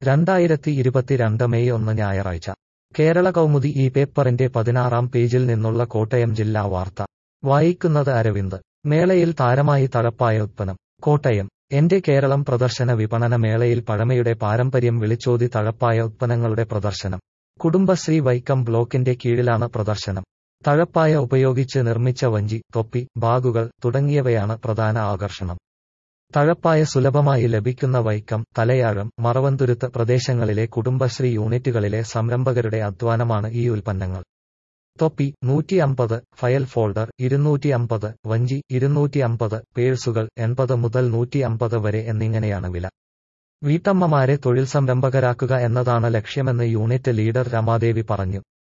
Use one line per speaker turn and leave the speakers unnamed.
രണ്ടായിരത്തി ഇരുപത്തിരണ്ട് മെയ് ഒന്ന് ഞായറാഴ്ച കേരള കൗമുദി ഈ പേപ്പറിന്റെ പതിനാറാം പേജിൽ നിന്നുള്ള കോട്ടയം ജില്ലാ വാർത്ത വായിക്കുന്നത് അരവിന്ദ് മേളയിൽ താരമായി തഴപ്പായ ഉത്പന്നം കോട്ടയം എന്റെ കേരളം പ്രദർശന വിപണന മേളയിൽ പഴമയുടെ പാരമ്പര്യം വിളിച്ചോതി തഴപ്പായ ഉത്പന്നങ്ങളുടെ പ്രദർശനം കുടുംബശ്രീ വൈക്കം ബ്ലോക്കിന്റെ കീഴിലാണ് പ്രദർശനം തഴപ്പായ ഉപയോഗിച്ച് നിർമ്മിച്ച വഞ്ചി തൊപ്പി ബാഗുകൾ തുടങ്ങിയവയാണ് പ്രധാന ആകർഷണം തഴപ്പായ സുലഭമായി ലഭിക്കുന്ന വൈക്കം തലയാഴം മറവന്തുരുത്ത് പ്രദേശങ്ങളിലെ കുടുംബശ്രീ യൂണിറ്റുകളിലെ സംരംഭകരുടെ അധ്വാനമാണ് ഈ ഉൽപ്പന്നങ്ങൾ തൊപ്പി നൂറ്റി അമ്പത് ഫയൽ ഫോൾഡർ ഇരുന്നൂറ്റി അമ്പത് വഞ്ചി ഇരുന്നൂറ്റി അമ്പത് പേഴ്സുകൾ എൺപത് മുതൽ നൂറ്റി അമ്പത് വരെ എന്നിങ്ങനെയാണ് വില വീട്ടമ്മമാരെ തൊഴിൽ സംരംഭകരാക്കുക എന്നതാണ് ലക്ഷ്യമെന്ന് യൂണിറ്റ് ലീഡർ രമാദേവി പറഞ്ഞു